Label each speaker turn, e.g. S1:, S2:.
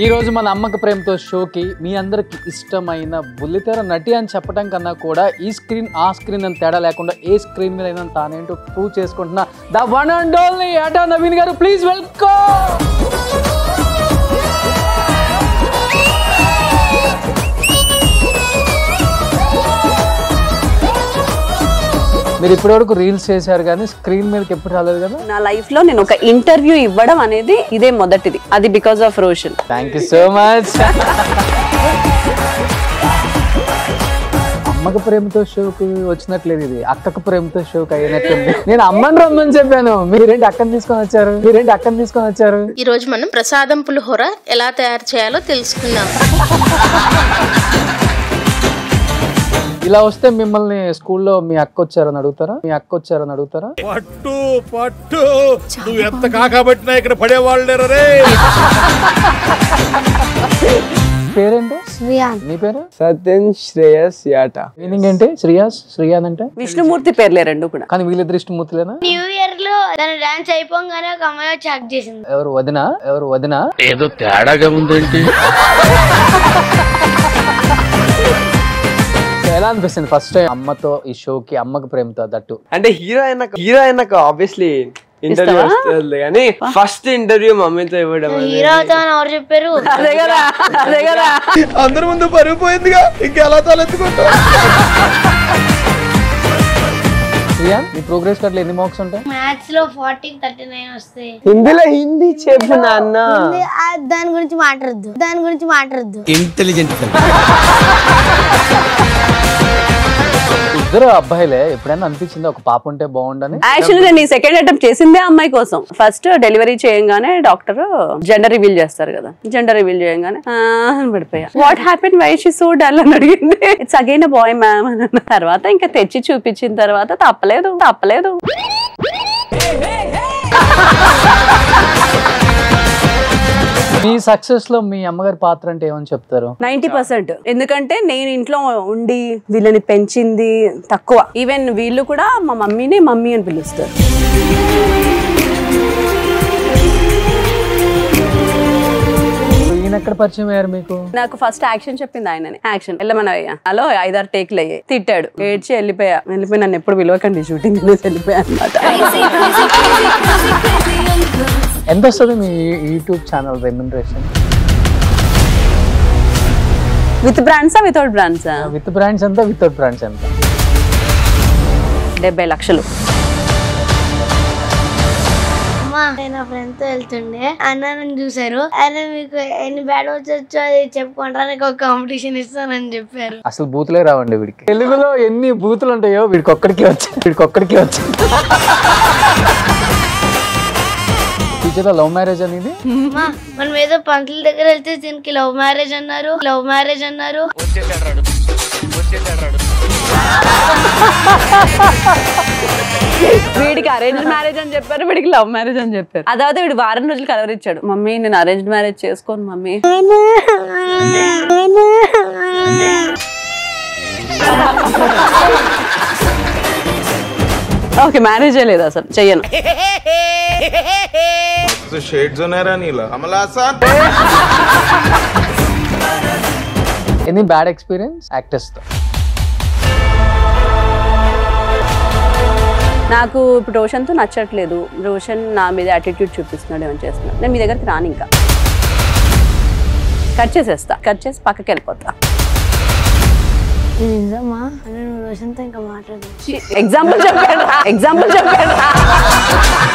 S1: ఈ రోజు మన అమ్మక ప్రేమతో షోకి మీ అందరికి ఇష్టమైన బుల్లితెర నటి అని చెప్పడం కన్నా కూడా ఈ స్క్రీన్ ఆ స్క్రీన్ అని తేడా లేకుండా ఏ స్క్రీన్ మీద అయినా తానేంటో ప్రూవ్ చేసుకుంటున్నా ద వన్ అండ్ ఓన్లీ అటా నవీన్ గారు ప్లీజ్ వెల్కమ్ మీరు ఇప్పటివరకు రీల్స్ చేశారు కానీ స్క్రీన్ మీదకి ఎప్పుడు రాలేదు కదా
S2: నా లైఫ్ లో నేను ఒక ఇంటర్వ్యూ ఇవ్వడం అనేది ఇదే మొదటిది అది because of Roshan
S1: thank you so much అమ్మకు ప్రేమతో షోకి వచ్చినట్లేదు ఇది అక్కకు ప్రేమతో షోకి అయినట్టుంది నేను అమ్మని రమ్మని చెప్పాను మీరేంటి అక్కని తీసుకొని వచ్చారు మీరేంటి అక్కని తీసుకొని వచ్చారు
S3: ఈ రోజు మనం ప్రసాదం పులిహోర ఎలా తయారు చేయాలో తెలుసుకుందాం
S1: ఇలా వస్తే మిమ్మల్ని స్కూల్లో మీ అక్క వచ్చారని అడుగుతారా మీ అక్క వచ్చారని అడుగుతారా
S4: పట్టు పట్టు నువ్వు ఎంత కాకబట్టినా ఇక్కడ పడేవాళ్ళు లేరు రే
S1: పేరేంటి నీ పేరు
S5: సత్యన్ శ్రేయస్ యాట
S1: మీనింగ్ ఏంటి శ్రీయాస్ శ్రీయాన్ అంటే
S2: విష్ణుమూర్తి పేర్లే రెండు కూడా
S1: కానీ వీళ్ళిద్దరు ఇష్టమూర్తులేనా
S6: న్యూ ఇయర్ లో తన డాన్స్ అయిపోగానే ఒక అమ్మాయి వచ్చి హక్ చేసింది
S1: ఎవరు వదిన ఎవరు వదిన
S4: ఏదో తేడాగా ఉందేంటి
S1: ఎలా అనిపిస్తుంది ఫస్ట్ టైం అమ్మతో ఈ షోకి అమ్మకు ప్రేమతో దట్టు
S5: అంటే హీరో అయినాక హీరో అయినాక ఆబ్వియస్లీ ఇంటర్వ్యూ
S2: ఇస్తావా?
S5: వస్తుంది కానీ ఫస్ట్ ఇంటర్వ్యూ మమ్మీతో ఇవ్వడం అనేది-
S6: హీరో అవుతామని ఎవరు చెప్పారు
S2: అదే కదా అదే కదా
S4: అందరి ముందు పరిగిపోయిందిగా ఇంకెలా తలెత్తుకుంటా
S1: శ్రీయాన్ నీ ప్రోగ్రెస్ కార్డులో ఎన్ని మార్క్స్ ఉంటాయి
S6: మ్యాథ్స్ లో ఫార్టీ థర్టీ నైన్ వస్తాయి
S5: హిందీలో హిందీ చెప్పు నాన్న
S6: ఇది, ఆ, దాని గురించి మాట్లాడద్దు దాని గురించి మాట్లాడద్దు
S1: ఇద్దరు అబ్బాయిలే ఎప్పుడైనా అనిపించింది ఒక పాప ఉంటే బాగుండని
S2: యాక్చువల్లీ నేను ఈ సెకండ్ అటెంప్ట్ చేసిందే అమ్మాయి కోసం ఫస్ట్ డెలివరీ చేయంగానే డాక్టర్ జెండర్ రివీల్ చేస్తారు కదా జెండర్ రివీల్ చేయంగానే "ఆ" అని పడిపోయా what happen why she so dull అని అడిగింది ఇట్స్ అగైన్ బాయ్ మ్యామ్ అని అన్న తర్వాత ఇంకా తెచ్చి చూపించిన తర్వాత తప్పలేదు తప్పలేదు
S1: మీ సక్సెస్ లో మీ అమ్మగారి పాత్ర అంటే ఏమని చెప్తారు
S2: నైన్టీ పర్సెంట్ ఎందుకంటే నేను ఇంట్లో ఉండి వీళ్ళని పెంచింది తక్కువ ఈవెన్ వీళ్ళు కూడా మా మమ్మీని మమ్మీ అని పిలుస్తారు
S1: ఈయన ఎక్కడ పరిచయం అయ్యారు మీకు
S2: నాకు ఫస్ట్ యాక్షన్ చెప్పింది ఆయననే యాక్షన్ వెళ్ళమనయ్యా హలో ఐదారు టేక్లు అయ్యాయి తిట్టాడు ఏడ్చి వెళ్ళిపోయా వెళ్ళిపోయి నన్ను ఎప్పుడు విలువకండి షూటింగ్ వెళ్ళిపోయా అనమాట
S1: ఎంత వస్తుంది మీ యూట్యూబ్ ఛానల్ రెమ్యునరేషన్
S2: విత్ బ్రాండ్సా వితౌట్ బ్రాండ్సా
S1: విత్ బ్రాండ్స్ ఎంత వితౌట్ బ్రాండ్స్ ఎంత
S2: డెబ్బై లక్షలు
S6: అమ్మా నేను నా ఫ్రెండ్ తో వెళ్తుండే అన్న నన్ను చూసారు ఆయన మీకు ఎన్ని బ్యాడ్ వచ్చో అది చెప్పుకుంటానికి ఒక కాంపిటీషన్ ఇస్తానని చెప్పారు
S1: అసలు బూతులే రావండి వీడికి తెలుగులో ఎన్ని బూతులు ఉంటాయో వీడికి ఒక్కడికి వచ్చాయి వీడికి ఒక్కడికి వచ్చాయి ఫ్యూచర్ లో లవ్ మ్యారేజ్ అనేది
S6: అమ్మా మనం ఏదో పంతుల దగ్గర వెళ్తే దీనికి లవ్ మ్యారేజ్ అన్నారు లవ్ మ్యారేజ్ అన్నారు
S2: వీడికి అరేంజ్ మ్యారేజ్ అని చెప్పారు వీడికి లవ్ మ్యారేజ్ అని చెప్పారు అதாவது వీడు వారం రోజులు కలవరిచ్చాడు మమ్మీ నేను అరేంజ్ మ్యారేజ్ చేసుకోను మమ్మీ ఓకే మ్యారేజ్ లేదు అసలు చెయ్యను
S4: షేడ్స్ ఉన్నారా నీలో Kamal Haasan
S1: any bad experience actors తో
S2: నాకు ఇప్పుడు రోషన్తో నచ్చట్లేదు రోషన్ నా మీద యాటిట్యూడ్ చూపిస్తున్నాడు ఏమని చేస్తున్నాడు నేను మీ దగ్గరికి రాను ఇంకా కట్ చేసేస్తా కట్ చేసి పక్కకి వెళ్ళిపోతా
S6: నిజమా నేను రోషన్తో ఇంకా మాట్లాడదు
S2: ఎగ్జాంపుల్ చెప్పాడు ఎగ్జాంపుల్ చెప్పాడు